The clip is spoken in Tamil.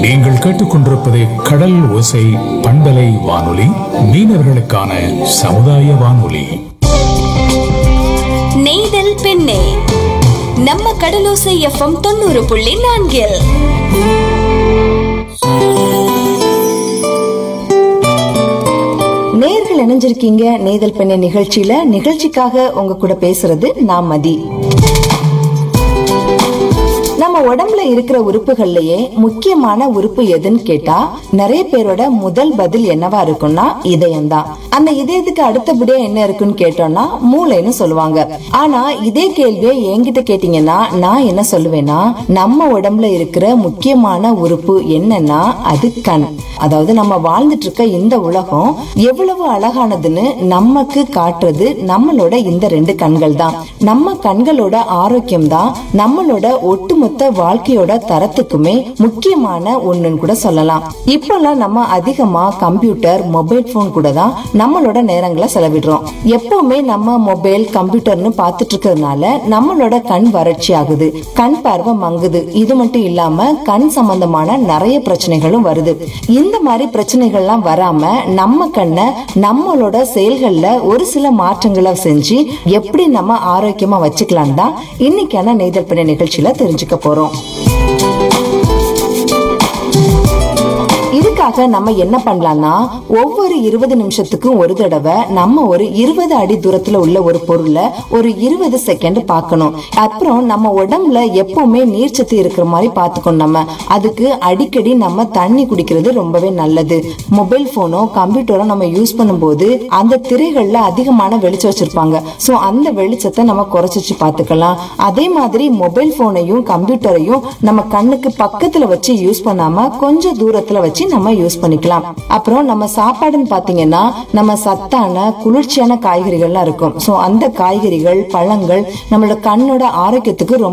நீங்கள் கேட்டுக்கொண்டிருப்பது கடல் ஓசை பண்பலை வானொலி மீனவர்களுக்கான சமுதாய வானொலி நெய்தல் பெண்ணே நம்ம கடலோசை எஃப்எம் தொண்ணூறு புள்ளி நான்கில் நேர்கள் இணைஞ்சிருக்கீங்க நெய்தல் பெண்ணை நிகழ்ச்சியில நிகழ்ச்சிக்காக உங்க கூட பேசுறது நான் மதி நம்ம உடம்புல இருக்கிற உறுப்புகள்லயே முக்கியமான உறுப்பு எதுன்னு கேட்டா நிறைய பேரோட முதல் பதில் என்னவா இருக்கும்னா இதயம்தான் அந்த இதயத்துக்கு அடுத்தபடியா என்ன இருக்குன்னு கேட்டோம்னா மூளைன்னு சொல்லுவாங்க ஆனா இதே கேள்வியை என்கிட்ட கேட்டீங்கன்னா நான் என்ன சொல்லுவேன்னா நம்ம உடம்புல இருக்கிற முக்கியமான உறுப்பு என்னன்னா அது கண் அதாவது நம்ம வாழ்ந்துட்டு இருக்க இந்த உலகம் எவ்வளவு அழகானதுன்னு நமக்கு காட்டுறது நம்மளோட இந்த ரெண்டு கண்கள் தான் நம்ம கண்களோட ஆரோக்கியம் தான் நம்மளோட ஒட்டுமொத்த வாழ்க்கையோட தரத்துக்குமே முக்கியமான ஒண்ணுன்னு கூட சொல்லலாம் இப்பெல்லாம் நம்ம அதிகமா கம்ப்யூட்டர் மொபைல் போன் கூட தான் நம்மளோட நேரங்களை செலவிடுறோம் எப்பவுமே நம்ம மொபைல் கம்ப்யூட்டர்னு பார்த்துட்டு இருக்கிறதுனால நம்மளோட கண் வறட்சி ஆகுது கண் பார்வை மங்குது இது மட்டும் இல்லாம கண் சம்பந்தமான நிறைய பிரச்சனைகளும் வருது இந்த மாதிரி பிரச்சனைகள்லாம் வராம நம்ம கண்ணை நம்மளோட செயல்கள்ல ஒரு சில மாற்றங்களை செஞ்சு எப்படி நம்ம ஆரோக்கியமா வச்சுக்கலாம் தான் இன்னைக்கான நெய்தல் பிணை நிகழ்ச்சியில தெரிஞ்சுக்க போறோம் இதுக்காக நம்ம என்ன பண்ணலாம்னா ஒவ்வொரு இருபது நிமிஷத்துக்கும் ஒரு தடவை நம்ம ஒரு இருபது அடி தூரத்துல உள்ள ஒரு பொருளை ஒரு இருபது செகண்ட் பார்க்கணும் அப்புறம் நம்ம உடம்புல எப்பவுமே நீர்ச்சத்து இருக்கிற மாதிரி பார்த்துக்கணும் நம்ம அதுக்கு அடிக்கடி நம்ம தண்ணி குடிக்கிறது ரொம்பவே நல்லது மொபைல் போனோ கம்ப்யூட்டரோ நம்ம யூஸ் பண்ணும்போது அந்த திரைகள்ல அதிகமான வெளிச்சம் வச்சிருப்பாங்க சோ அந்த வெளிச்சத்தை நம்ம குறைச்சு வச்சு பார்த்துக்கலாம் அதே மாதிரி மொபைல் போனையும் கம்ப்யூட்டரையும் நம்ம கண்ணுக்கு பக்கத்துல வச்சு யூஸ் பண்ணாம கொஞ்சம் தூரத்துல வச்சு நம்ம யூஸ் பண்ணிக்கலாம் அப்புறம் நம்ம சாப்பாடுன்னு பாத்தீங்கன்னா நம்ம சத்தான குளிர்ச்சியான காய்கறிகள்லாம் இருக்கும் சோ அந்த காய்கறிகள் பழங்கள் நம்மளோட கண்ணோட ஆரோக்கியத்துக்கு ரொம்ப